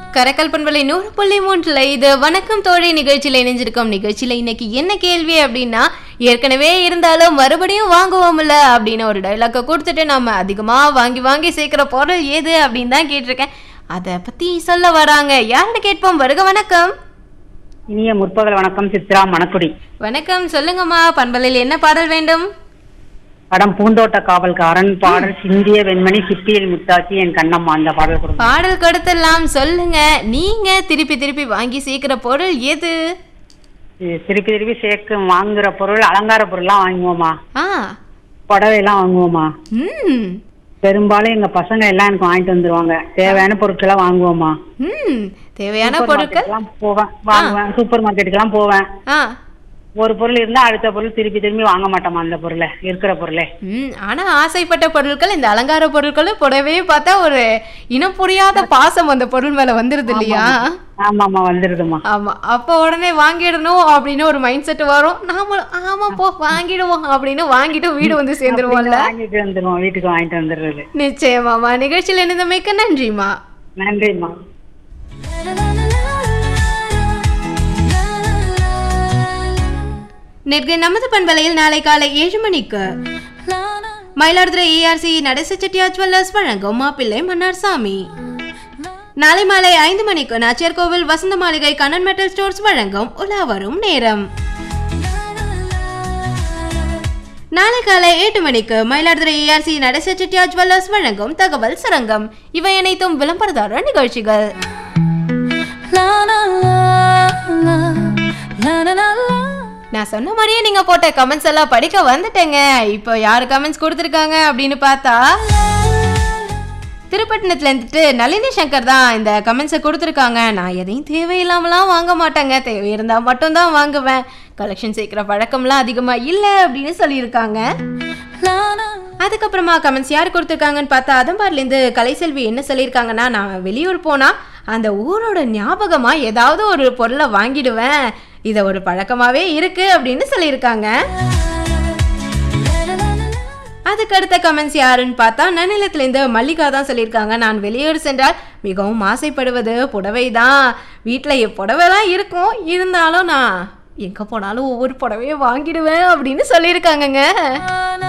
கரக்கல் பண்பலை நூறு புள்ளி மூன்றுல இது வணக்கம் தோழி நிகழ்ச்சியில் இணைஞ்சிருக்கோம் நிகழ்ச்சியில் இன்னைக்கு என்ன கேள்வி அப்படின்னா ஏற்கனவே இருந்தாலும் மறுபடியும் வாங்குவோம்ல அப்படின்னு ஒரு டைலாக்கை கொடுத்துட்டு நம்ம அதிகமாக வாங்கி வாங்கி சேர்க்கிற பொருள் எது அப்படின்னு தான் கேட்டிருக்கேன் அதை பற்றி சொல்ல வராங்க யாருன்னு கேட்போம் வருக வணக்கம் இனிய முற்பகல் வணக்கம் சித்ரா மணக்குடி வணக்கம் சொல்லுங்கம்மா பண்பலையில் என்ன பாடல் வேண்டும் படம் பூந்தோட்ட காவல்காரன் பாடல் சிந்திய வெண்மணி சிப்பியில் முத்தாச்சி என் கண்ணம்மா அந்த பாடல் கொடுங்க பாடல் கொடுத்துடலாம் சொல்லுங்க நீங்க திருப்பி திருப்பி வாங்கி சேர்க்கிற பொருள் எது இது திருப்பி திருப்பி சேர்க்கு வாங்குற பொருள் அலங்கார பொருள்லாம் வாங்குவோமா ஆ புடவை எல்லாம் வாங்குவோமா ம் பெரும்பாலும் எங்க பசங்க எல்லாம் எனக்கு வாங்கிட்டு வந்துருவாங்க தேவையான பொருட்கள்லாம் வாங்குவோமா ம் தேவையான சூப்பர் பொருட்கள் மார்க்கெட்டுக்கெல்லாம் போவேன் வாங்குவேன் சூப்பர் மார்க்கெட்டுக்கெல்லாம் போவேன் ஆ ஒரு பொருள் இருந்தா அடுத்த பொருள் திருப்பி திரும்பி வாங்க மாட்டோமா அந்த பொருளை இருக்கிற பொருளே ம் ஆனா ஆசைப்பட்ட பொருட்கள் இந்த அலங்கார பொருட்களும் புடவையே பார்த்தா ஒரு இனம் புரியாத பாசம் அந்த பொருள் மேல வந்துருது இல்லையா ஆமாமா வந்துருதுமா ஆமா அப்போ உடனே வாங்கிடணும் அப்படின்னு ஒரு மைண்ட் செட் வரும் நாமளும் ஆமா போ வாங்கிடுவோம் அப்படின்னு வாங்கிட்டு வீடு வந்து சேர்ந்துருவோம்ல வாங்கிட்டு வந்துருவோம் வீட்டுக்கு வாங்கிட்டு வந்துடுறது நிச்சயமாமா நிகழ்ச்சியில் இணைந்தமைக்கு நன்றிம்மா நன்றிம்மா நேற்று நமது பண்பலையில் நாளை காலை ஏழு மணிக்கு மயிலாடுதுறை ஏஆர்சி நடேச செட்டியார் ஜுவல்லர்ஸ் வழங்கும் மாப்பிள்ளை மன்னார் சாமி நாளை மாலை ஐந்து மணிக்கு நாச்சியார் கோவில் வசந்த மாளிகை கண்ணன் மெட்டல் ஸ்டோர்ஸ் வழங்கும் உலா வரும் நேரம் நாளை காலை எட்டு மணிக்கு மயிலாடுதுறை ஏஆர்சி நடேச செட்டியார் ஜுவல்லர்ஸ் வழங்கும் தகவல் சுரங்கம் இவை அனைத்தும் விளம்பரதார நிகழ்ச்சிகள் நான் சொன்ன மாதிரியே நீங்க போட்ட கமெண்ட்ஸ் எல்லாம் படிக்க வந்துட்டேங்க இப்போ யார் கமெண்ட்ஸ் கொடுத்துருக்காங்க அப்படின்னு பார்த்தா திருப்பட்டினத்துல இருந்துட்டு நளினி சங்கர் தான் இந்த கமெண்ட்ஸை கொடுத்துருக்காங்க நான் எதையும் தேவையில்லாமலாம் வாங்க மாட்டேங்க தேவை இருந்தால் மட்டும்தான் வாங்குவேன் கலெக்ஷன் சேர்க்குற பழக்கம்லாம் அதிகமாக இல்லை அப்படின்னு சொல்லியிருக்காங்க அதுக்கப்புறமா கமெண்ட்ஸ் யார் கொடுத்துருக்காங்கன்னு பார்த்தா அதம்பார்லேருந்து கலைசெல்வி என்ன சொல்லியிருக்காங்கன்னா நான் வெளியூர் போனால் அந்த ஊரோட ஞாபகமாக ஏதாவது ஒரு பொருளை வாங்கிடுவேன் இதை ஒரு பழக்கமாகவே இருக்கு அப்படின்னு சொல்லியிருக்காங்க அதுக்கு அடுத்த கமெண்ட்ஸ் யாருன்னு பார்த்தா நன்னிலத்திலேருந்து மல்லிகா தான் சொல்லியிருக்காங்க நான் வெளியூர் சென்றால் மிகவும் ஆசைப்படுவது புடவை தான் வீட்டில் புடவை தான் இருக்கும் இருந்தாலும் நான் எங்கே போனாலும் ஒவ்வொரு புடவையும் வாங்கிடுவேன் அப்படின்னு சொல்லியிருக்காங்கங்க